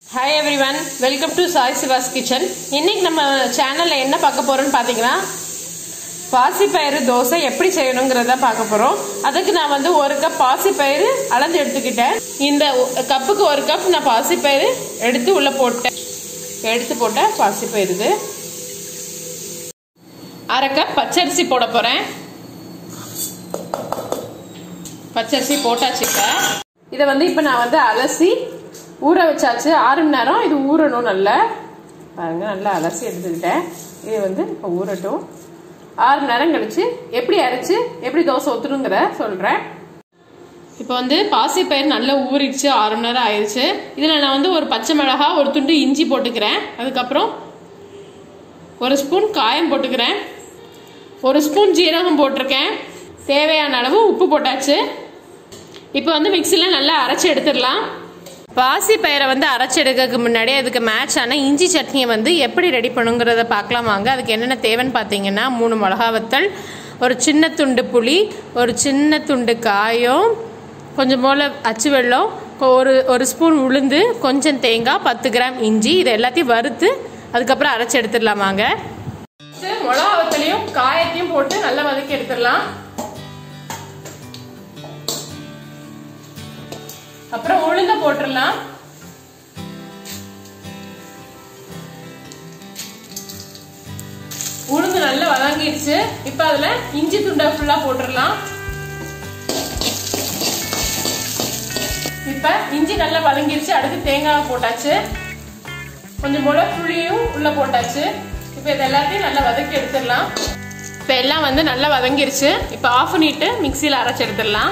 hi everyone welcome to Sai Siva's kitchen இன்னைக்கு நம்ம சேனலில் என்ன பார்க்க போறோம்னு பார்த்தீங்கன்னா பாசிப்பயிறு தோசை எப்படி செய்யணுங்கிறத பார்க்க போகிறோம் அதுக்கு நான் வந்து ஒரு கப் பாசிப்பயிறு அளந்து எடுத்துக்கிட்டேன் இந்த ஒ- கப்புக்கு ஒரு கப் நான் பாசிப்பயிறு எடுத்து உள்ளே போட்டேன் எடுத்து போட்டேன் பாசிப்பயிறு இது அரை கப் பச்சரிசி போட போகிறேன் பச்சரிசி போட்டாச்சு இப்போ இதை வந்து இப்போ நான் வந்து அலசி ஊற வச்சாச்சு ஆறு மணி நேரம் இது ஊறணும் நல்லா பாருங்க நல்லா அலசி எடுத்துக்கிட்டேன் இது வந்து இப்போ ஊறட்டும் ஆறு மணி நேரம் கழிச்சு எப்படி அரைச்சு எப்படி தோசை ஊற்றணுங்கிற சொல்கிறேன் இப்போ வந்து பாசிப்பயிர் நல்லா ஊறிடுச்சு ஆறு மணி நேரம் ஆயிடுச்சு இதில் நான் வந்து ஒரு பச்சை மிளகா ஒரு துண்டு இஞ்சி போட்டுக்கிறேன் அதுக்கப்புறம் ஒரு ஸ்பூன் காயம் போட்டுக்கிறேன் ஒரு ஸ்பூன் ஜீரகம் போட்டிருக்கேன் தேவையான அளவு உப்பு போட்டாச்சு இப்போ வந்து மிக்சியில் நல்லா அரைச்சி எடுத்துடலாம் பாசி பயிரை வந்து அரைச்சி எடுக்கிறதுக்கு முன்னாடி அதுக்கு மேட்ச் ஆன இஞ்சி சட்னியை வந்து எப்படி ரெடி பண்ணுங்கிறத பார்க்கலாம் வாங்க அதுக்கு என்னென்ன தேவைன்னு பார்த்தீங்கன்னா மூணு மிளகா வத்தல் ஒரு சின்ன துண்டு புளி ஒரு சின்ன துண்டு காயம் கொஞ்சம் போல் அச்சு வெல்லம் ஒரு ஒரு ஸ்பூன் உளுந்து கொஞ்சம் தேங்காய் பத்து கிராம் இஞ்சி இது எல்லாத்தையும் வறுத்து அதுக்கப்புறம் அரைச்சி எடுத்துடலாம் வாங்க மிளகா வத்தலையும் காயத்தையும் போட்டு நல்லா வதக்கி எடுத்துடலாம் அப்புறம் உளுந்த போட்டுடலாம் உளுந்து நல்லா வதங்கிடுச்சு இப்ப அதுல இஞ்சி துண்டை ஃபுல்லா போட்டுடலாம் இப்ப இஞ்சி நல்லா வதங்கிடுச்சு அடுத்து தேங்காய் போட்டாச்சு கொஞ்சம் போல புளியும் உள்ள போட்டாச்சு இப்ப இது எல்லாத்தையும் நல்லா வதக்கி எடுத்துடலாம் இப்ப எல்லாம் வந்து நல்லா வதங்கிருச்சு இப்ப ஆஃப் பண்ணிட்டு மிக்சியில அரைச்சு எடுத்துடலாம்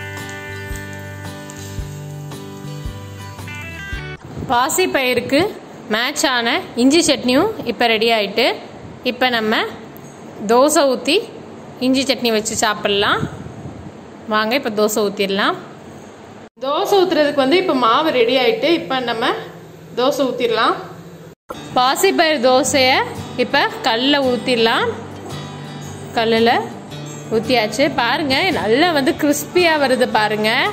பாசி பயிருக்கு மேட்ச் ஆன இஞ்சி சட்னியும் இப்போ ரெடி ஆயிட்டு இப்போ நம்ம தோசை ஊற்றி இஞ்சி சட்னி வச்சு சாப்பிட்லாம் வாங்க இப்போ தோசை ஊற்றிடலாம் தோசை ஊற்றுறதுக்கு வந்து இப்போ மாவு ரெடி ஆயிட்டு இப்போ நம்ம தோசை ஊற்றிடலாம் பாசிப்பயிர் தோசையை இப்போ கல்லில் ஊற்றிடலாம் கல்லில் ஊற்றியாச்சு பாருங்கள் நல்லா வந்து கிறிஸ்பியாக வருது பாருங்கள்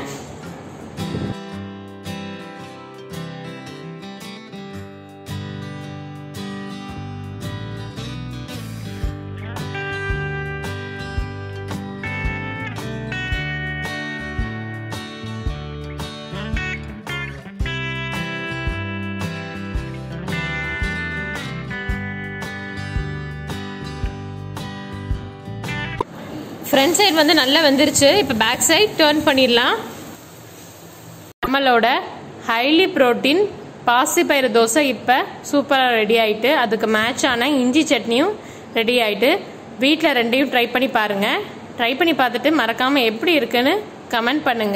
ஃப்ரண்ட் சைடு வந்து நல்லா வெந்துருச்சு இப்போ பேக் சைடு டேர்ன் பண்ணிடலாம் நம்மளோட ஹைலி ப்ரோட்டீன் பாசிப்பயிறு தோசை இப்போ சூப்பராக ரெடி ஆயிட்டு அதுக்கு மேட்ச் ஆன இஞ்சி சட்னியும் ரெடி ஆயிட்டு வீட்டில் ரெண்டையும் ட்ரை பண்ணி பாருங்க ட்ரை பண்ணி பார்த்துட்டு மறக்காமல் எப்படி இருக்குன்னு கமெண்ட் பண்ணுங்க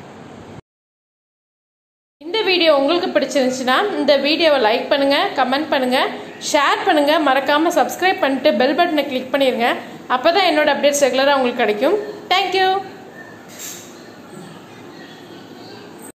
இந்த வீடியோ உங்களுக்கு பிடிச்சிருந்துச்சுன்னா இந்த வீடியோவை லைக் பண்ணுங்க கமெண்ட் பண்ணுங்க ஷேர் பண்ணுங்க மறக்காம சப்ஸ்கிரைப் பண்ணிட்டு பெல் பட்டனை கிளிக் பண்ணிருங்க அப்பதான் என்னோட அப்டேட்ஸ் ரெகுலராக உங்களுக்கு கிடைக்கும் தேங்க்யூ